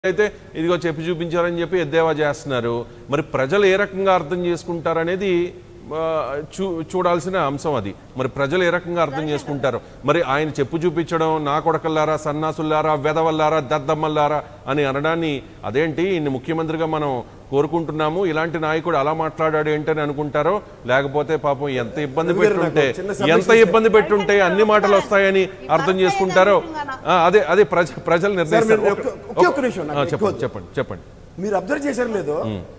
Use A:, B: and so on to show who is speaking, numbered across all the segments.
A: అయితే ఇదిగో చెప్పి చూపించారని చెప్పి ఎద్దేవా చేస్తున్నారు మరి ప్రజలు ఏ రకంగా అర్థం చేసుకుంటారనేది ఆ, చూ చూడాల్సిన అంశం అది మరి ప్రజలు ఏ రకంగా అర్థం చేసుకుంటారు మరి ఆయన చెప్పు చూపించడం నా కొడకల్లారా సన్నాసుల్లారా వెదవల్లారా దద్దమ్మల్లారా అని అనడాన్ని అదేంటి ఇన్ని ముఖ్యమంత్రిగా మనం కోరుకుంటున్నాము ఇలాంటి నాయకుడు అలా మాట్లాడాడు ఏంటని అనుకుంటారో లేకపోతే పాపం ఎంత ఇబ్బంది
B: రవి గారు, నాకు
A: పెట్టుంటే
B: చిన్న
A: ఎంత
B: submission
A: ఇబ్బంది పెట్టుంటే అన్ని మాటలు వస్తాయని అర్థం చేసుకుంటారో ఆ, అదే అదే ప్రజ ప్రజలు నిర్ణయిస్తారు
B: మీరు ఒక్క- ఒకే ఒక్క నిమిషం, నాకు
A: ఆ, చెప్పండి
B: ఎక్కువ-
A: చెప్పండి చెప్పండి
B: మీరు అబ్జర్వ్ చేశారు లేదు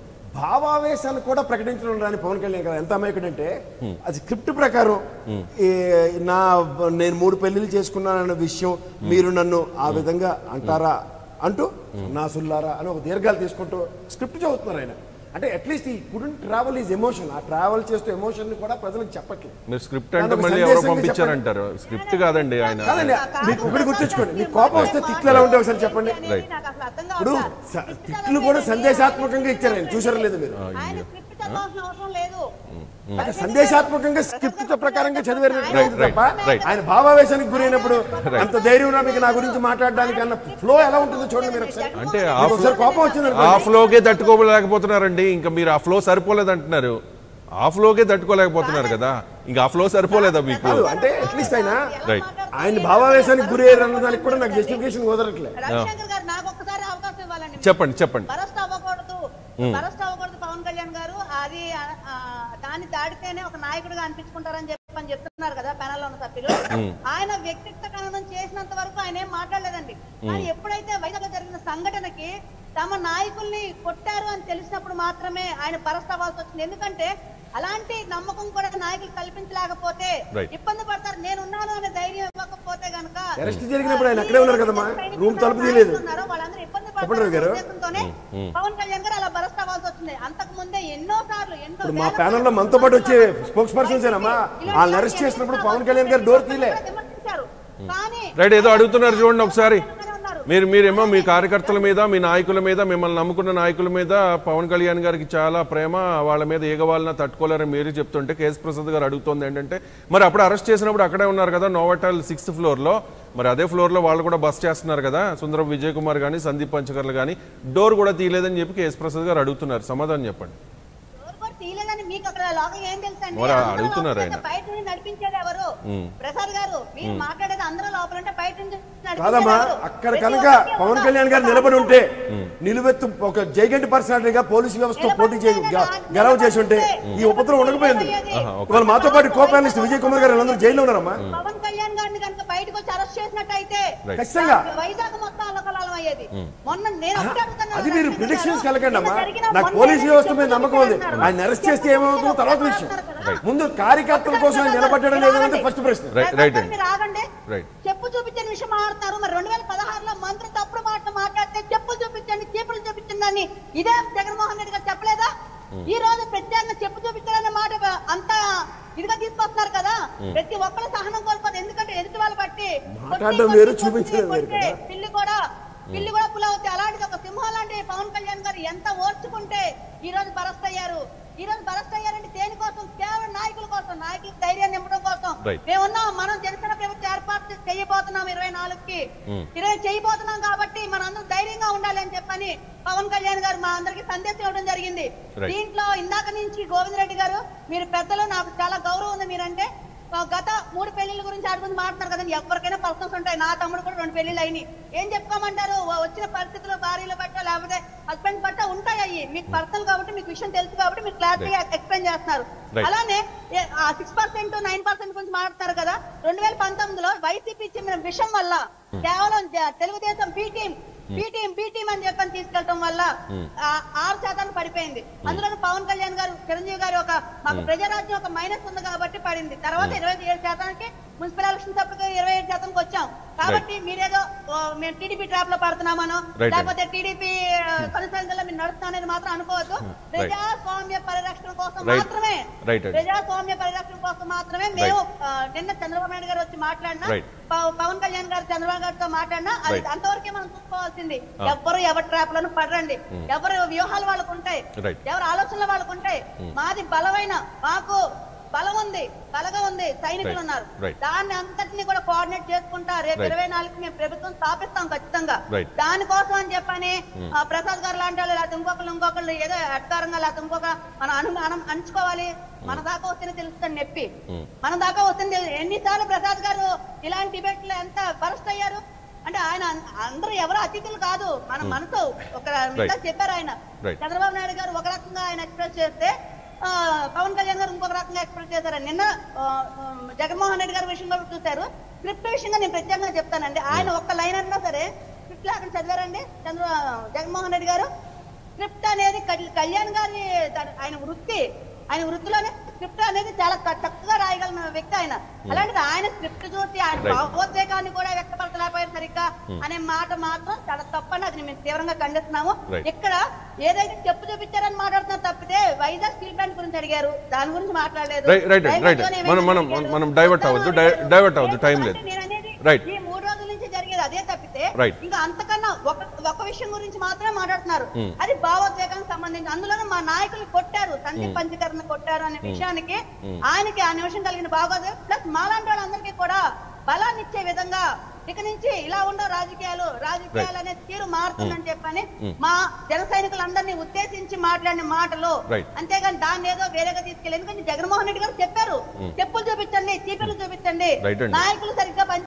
B: భావావేశాలు కూడా ప్రకటించడం రాని పవన్ కళ్యాణ్ గారు ఎంత అమాయకుడు అంటే అది స్క్రిప్ట్ ప్రకారం ఈ నా నేను మూడు పెళ్లిళ్ళు చేసుకున్నానన్న విషయం మీరు నన్ను ఆ విధంగా అంటారా అంటూ నా సుల్లారా అని ఒక దీర్ఘాలు తీసుకుంటూ స్క్రిప్ట్ చదువుతున్నారు ఆయన అంటే అట్లీస్ట్ ఈ కుడెంట్ ట్రావెల్ ఈజ్ ఎమోషన్ ఆ ట్రావెల్ చేస్తూ ఎమోషన్ ని కూడా ప్రజలకు చెప్పట్లేదు
A: మీరు స్క్రిప్ట్
B: దాన్ని
A: అంటే
B: ఒక
A: మళ్ళీ ఎవరో
B: సందేశంగా
A: పంపించారంటారు స్క్రిప్ట్ కాదండి ఆయన
B: కాదండి మీకు ఒకటి గుర్తుంచుకోండి మీకు కోపం వస్తే తిట్లు ఎలా ఉంటాయి ఒకసారి చెప్పండి
A: Right.
B: ఇప్పుడు స- తిట్లు కూడా సందేశాత్మకంగా ఇచ్చారు ఆయన చూసారా లేదు మీరు
C: ఆయన స్క్రిప్ట్ చదవాల్సిన అవసరం లేదు
B: అంటే సందేశాత్మకంగా స్క్రిప్ట్ ప్రకారంగా చదివారు
A: Right, right, right.
B: ఆయన భావావేశానికి గురైనప్పుడు అంత ధైర్యం ఉన్నా మీకు నా గురించి మాట్లాడడానికి అన్న ఫ్లో ఎలా ఉంటుందో చూడండి మీరు ఒకసారి
A: అంటే ఆ
B: మీకు ఒకసారి కోపం వచ్చింది
A: ఆ ఫ్లోకే తట్టుకోలేకపోతున్నారండి ఇంకా మీరు ఆ ఫ్లో సరిపోలేదు అంటున్నారు ఆ ఫ్లోకే తట్టుకోలేకపోతున్నారు కదా ఇంకా ఆ ఫ్లో సరిపోలేదా మీకు
B: కాదు అంటే అట్లీస్ట్ ఆయన
A: Right.
B: ఆయన భావావేశానికి గురయ్యారు అన్న దానికి కూడా నాకు జస్టిఫికేషన్ కుదరట్లే
C: రవిశంకర్ గారు నాకు ఒక్కసారి అవకాశం ఇవ్వాలండి
A: చెప్పండి చెప్పండి
C: బరస్ట్ అవ్వకూడదు బరస్ట్ అవ్వకూడదు పవన్ కళ్యాణ్ గారు అది ఆ, దాన్ని దాటితేనే ఒక నాయకుడిగా అనిపించుకుంటారని చెప్పి అని చెప్తున్నారు కదా పెనాల్లో ఉన్న సభ్యులు ఆయన వ్యక్తిగత ఖననం చేసినంత వరకు ఆయన ఏం మాట్లాడలేదండి కానీ ఎప్పుడైతే వైజాగ్ జరిగిన సంఘటనకి తమ నాయకుల్ని కొట్టారు అని తెలిసినప్పుడు మాత్రమే ఆయన బరస్ట్ అవ్వాల్సి వచ్చింది ఎందుకంటే అలాంటి నమ్మకం కూడా నాయకులు కల్పించలేకపోతే
A: Right.
C: ఇబ్బంది పడతారు నేనున్నాను అనే ధైర్యం ఇవ్వకపోతే గనక
B: అరెస్ట్ జరిగినప్పుడు ఆయన అక్కడే ఉన్నారు కదమ్మా రూమ్ తలుపు తీయలేదు
C: ఉన్నారో వాళ్ళందరూ ఇబ్బంది
B: చెప్పండి రవి గారు.
C: పడతారనే ఉద్దేశంతోనే పవన్ కళ్యాణ్ గారు అలా బరస్ట్ అవ్వాల్సి వచ్చింది అంతకు ముందే ఎన్నో సార్లు ఎన్నో
B: ఇప్పుడు మా
C: వేల
B: ప్యానెల్లో
C: సార్లు
B: మనతో పాటు వచ్చే స్పోక్స్ పర్సన్స్ ఏనమ్మా వాళ్ళని అరెస్ట్ చేసినప్పుడు పవన్ కళ్యాణ్ గారు డోర్ తీయలే
C: విమర్శించారు. కానీ
A: రైట్ ఏదో అడుగుతున్నారు చూడండి ఒకసారి
C: ఉన్నారు.
A: మీరు మీరేమో మీ కార్యకర్తల మీద మీ నాయకుల మీద మిమ్మల్ని నమ్ముకున్న నాయకుల మీద పవన్ కళ్యాణ్ గారికి చాలా ప్రేమ వాళ్ళ మీద ఏగవాళ్ళన తట్టుకోలేరని మీరు చెప్తుంటే కేఎస్ ప్రసాద్ గారు అడుగుతోంది ఏంటంటే మరి అప్పుడు అరెస్ట్ చేసినప్పుడు అక్కడే ఉన్నారు కదా నోవాటల్ సిక్స్త్ ఫ్లోర్ లో మరి అదే ఫ్లోర్ లో వాళ్ళు కూడా బస్ చేస్తున్నారు కదా సుందరం విజయ్ కుమార్ కానీ సందీప్ పంచకర్లు కానీ డోర్ కూడా తీయలేదని చెప్పి కేఎస్ ప్రసాద్ గారు అడుగుతున్నారు సమాధానం చెప్పండి
C: ఎవరు కూడా తీయలేదని మీకు అక్కడ లోకం ఏం తెలుసండి
A: మరి
C: అందరూ
A: అడుగుతున్నారు
C: లోపల
A: ఆయన.
C: ఉంటే బయట నుండి నడిపించేది ఎవరు ప్రసాద్ గారు మీరు మాట్లాడేది అందరూ లోపల ఉంటే బయట నుంచి నడిపించేది
B: కాదమ్మా
C: ఎవరు?
B: అక్కడ
C: ప్రతి
B: కనుక
C: ఒక్కరికి
B: పవన్
C: ఒక
B: కళ్యాణ్ గారు
C: అవకాశం
B: నిలబడి ఉంటే
C: ఉంది.
B: నిలువెత్తు ఒక జైగంటి పర్సనాలిటీగా పోలీసు వ్యవస్థ పోటీ చేయ గెలవ చేసి ఉంటే ఈ ఉపద్రవం ఉండకపోయింది
A: ఆహా, ఓకే.
B: ఇవాళ మాతో పాటు కో ప్యానలిస్ట్ విజయ్ కుమార్ గారు వీళ్ళందరూ జైల్లో ఉన్నారమ్మా
C: పవన్ కళ్యాణ్ గారిని కనుక బయటకు వచ్చి అరెస్ట్ చేసినట్టయితే
A: Right.
B: ఖచ్చితంగా
C: వైజాగ్ మొత్తం అల్లకల్లాలం అయ్యేది మొన్న నేను ఒకటే అడుగుతున్నాను
B: అది మీరు
C: రవిశంకర్
B: ప్రిడిక్షన్స్
C: గారు.
B: కలగండి అమ్మా
C: నిన్న జరిగిన
B: నాకు
C: మొన్న
B: పోలీసు
C: జరిగిన
B: వ్యవస్థ మీద
C: చెప్పులు
B: నమ్మకం ఉంది
C: చూపించారు.
B: ఆయన అరెస్ట్ చేస్తే ఏమవుతుందో తర్వాత విషయం ముందు కార్యకర్తల కోసం ఆయన నిలబడ్డాడు లేదన్నది ఫస్ట్ ప్రశ్న
A: రైట్ రైట్ అండి
C: మీరు ఆగండి
A: రైట్
C: చెప్పు చూపించని విషయం మాట్లాడుతున్నారు మరి రెండు వేల పదహారులో మంత్రి తప్పుడు మాటలు మాట్లాడితే చెప్పులు చూపించండి చీపులు చూపించండి అని ఇదే జగన్మోహన్ రెడ్డి గారు చెప్పలేదా ఈ రోజు ప్రత్యేకంగా చెప్పు చూపించాలనే మాట అంత ఇదిగా తీసుకొస్తున్నారు కదా ప్రతి ఒక్కరు సహనం కోల్పోదు ఎందుకంటే ఎదుటి వాళ్ళు బట్టి
B: మాట్లాడడం వేరు, చూపించడం వేరు కదా.
C: పిల్లి కూడా పిల్లి కూడా పుల్ అవుతాయి అలాంటిది ఒక సింహం లాంటి పవన్ కళ్యాణ్ గారు ఎంత ఓర్చుకుంటే ఈ రోజు బరస్ట్ అయ్యారు ఈ రోజు బరస్ట్ అయ్యారంటే దేనికోసం కేవలం నాయకుల కోసం నాయకులకు ధైర్యాన్ని ఇవ్వడం కోసం
A: Right.
C: మేమున్నాం మనం జనసేన ప్రభుత్వం ఏర్పాటు చేయబోతున్నాం ఇరవై నాలుగుకి ఇరవై చేయబోతున్నాం కాబట్టి మనందరం ధైర్యంగా ఉండాలి అని చెప్పని పవన్ కళ్యాణ్ గారు మా అందరికి సందేశం ఇవ్వడం జరిగింది
A: Right.
C: దీంట్లో ఇందాక నుంచి గోవింద్ రెడ్డి గారు మీరు పెద్దలు నాకు చాలా గౌరవం ఉంది మీరంటే ఆ, గత మూడు పెళ్లిళ్ళ గురించి ఆడి గురించి మాట్లాడుతున్నారు కదండి ఎవరికైనా పర్సన్స్ ఉంటాయి నా తమ్ముడు కూడా రెండు పెళ్లిళ్ళు అయినాయి ఏం చెప్పుకోమంటారు వ- వచ్చిన పరిస్థితులు భార్యలు బట్ట లేకపోతే హస్బెండ్ బట్ట ఉంటాయి అయ్యి మీకు పర్సనల్ కాబట్టి మీకు విషయం తెలుసు కాబట్టి మీరు క్లారిటీగా ఎక్స్ప్లెయిన్ చేస్తున్నారు
A: Right.
C: అలానే సిక్స్ పర్సెంట్ నైన్ పర్సెంట్ గురించి మాట్లాడుతారు కదా రెండు వేల పంతొమ్మిదిలో వైసీపీ ఇచ్చిన విషయం వల్ల కేవలం జ- Telugu Desam B team B team B team అని చెప్పని తీసుకెళ్ళటం వల్ల ఆ, ఆరు శాతానికి పడిపోయింది అందులో పవన్ కళ్యాణ్ గారు చిరంజీవి గారు ఒక మాకు ప్రజారాజ్యం ఒక మైనస్ ఉంది కాబట్టి పడింది తర్వాత ఇరవై ఏడు శాతానికి మున్సిపల్ ఎలక్షన్స్ అప్పుడు ఇరవై ఏడు శాతానికి వచ్చాం కాబట్టి మీరేదో ఓ, మేము టీడీపీ ట్రాప్ లో పడుతున్నామనో
A: Right.
C: లేకపోతే టీడీపీ కొనసాగింపులో మీరు నడుస్తున్నారని మాత్రం అనుకోవద్దు ప్రజాస్వామ్య పరిరక్షణ కోసం
A: Right.
C: మాత్రమే
A: Right, right.
C: ప్రజాస్వామ్య పరిరక్షణ కోసం మాత్రమే మేము ఆ, నిన్న చంద్రబాబు నాయుడు గారు వచ్చి మాట్లాడినా
A: Right.
C: పవ- పవన్ కళ్యాణ్ గారు చంద్రబాబు గారితో మాట్లాడినా అది
A: Right.
C: అంతవరకే మనం చూసుకోవాల్సింది ఎవ్వరు ఎవరి ట్రాప్ లను పడరండి ఎవరు వ్యూహాలు వాళ్ళకు ఉంటాయి
A: Right.
C: ఎవరు ఆలోచనలు వాళ్ళకు ఉంటాయి మాది బలమైన మాకు బలం ఉంది బలగా ఉంది సైనికులు
A: Right.
C: ఉన్నారు
A: Right.
C: దాన్ని అంతటిని కూడా కోఆర్డినేట్ చేసుకుంటా రేపు
A: Right.
C: ఇరవై నాలుగు మేము ప్రభుత్వం స్థాపిస్తాం ఖచ్చితంగా
A: Right.
C: దానికోసం అని చెప్పని ఆ, ప్రసాద్ గారు లాంటి వాళ్ళు లేకపోతే ఇంకొకళ్ళు ఇంకొకళ్ళు ఏదో అధికారంగా లేకపోతే ఇంకొక మనం అను మనం అంచుకోవాలి మన దాకా వస్తేనే తెలుస్తుంది నొప్పి మన దాకా వస్తుంది ఎన్నిసార్లు ప్రసాద్ గారు ఇలాంటి డిబేట్ లో ఎంత బరస్ట్ అయ్యారు అంటే ఆయన అం- అందరూ ఎవరు అతిథులు కాదు మన మనసు ఒక ఇందాక చెప్పారు ఆయన
A: Right.
C: చంద్రబాబు నాయుడు గారు ఒక రకంగా ఆయన ఎక్స్ప్రెస్ చేస్తే ఆ, పవన్ కళ్యాణ్ గారు ఇంకొక రకంగా ఎక్స్ప్రెస్ చేశారు నిన్న ఆ, ఆ, జగన్మోహన్ రెడ్డి గారి విషయం కూడా చూశారు స్క్రిప్ట్ విషయంగా నేను ప్రత్యేకంగా చెప్తానండి ఆయన ఒక్క లైన్ అన్నా సరే స్క్రిప్ట్ లేకుండా చదివారండి చంద్ర జగన్మోహన్ రెడ్డి గారు స్క్రిప్ట్ అనేది కల్- కళ్యాణ్ గారి తన- ఆయన వృత్తి ఆయన వృత్తిలోనే స్క్రిప్ట్ అనేది చాలా చ- చక్కగా రాయగలిగిన వ్యక్తి ఆయన అలాంటిది ఆయన స్క్రిప్ట్ చూసి ఆయన
A: Right.
C: భావోద్వేగాన్ని కూడా వ్యక్తపరచలేకపోయారు సరిగ్గా అనే మాట మాత్రం చాలా తప్పని అది మేము తీవ్రంగా ఖండిస్తున్నాము
A: Right.
C: ఇక్కడ ఏదైతే చెప్పు చూపించారని మాట్లాడుతున్నారు తప్పితే వైజాగ్ స్టీల్ ప్లాంట్ గురించి అడిగారు దాని గురించి మాట్లాడలేదు
A: Right, right, right,
C: railway
A: right.
C: Zone
A: మనం- మనం-
C: ఏమైందని
A: మనం
C: అడిగారు.
A: divert అవ్వద్దు,
C: ఉత్తరాంధ్ర
A: di- divert అవ్వద్దు, time లేదు.
C: అంటే నేను అనేది
A: Right.
C: ఈ మూడు రోజుల నుంచి జరిగేది అదే తప్పితే
A: Right.
C: ఇంకా అంతకన్నా ఒక ఒక విషయం గురించి మాత్రమే మాట్లాడుతున్నారు అది భావోద్వేగానికి సంబంధించి అందులోనే మా నాయకులు కొట్టారు సందీప్ పంచకరణ కొట్టారు అనే విషయానికి ఆయనకి ఆ నిమిషం కలిగిన భావోద్వేగం ప్లస్ మాలాంటి వాళ్ళందరికీ కూడా బలాన్ని ఇచ్చే విధంగా ఇక నుంచి ఇలా ఉండవు రాజకీయాలు రాజకీయాలు అనే తీరు మారుతుందని చెప్పని మా జన సైనికులందరినీ ఉద్దేశించి మాట్లాడిన మాటలు
A: Right.
C: అంతేగాని దాన్ని ఏదో వేరేగా తీసుకెళ్ళి ఎందుకంటే జగన్మోహన్ రెడ్డి గారు చెప్పారు చెప్పులు చూపించండి చీపులు చూపించండి
A: Right అండి.
C: నాయకులు సరిగ్గా పని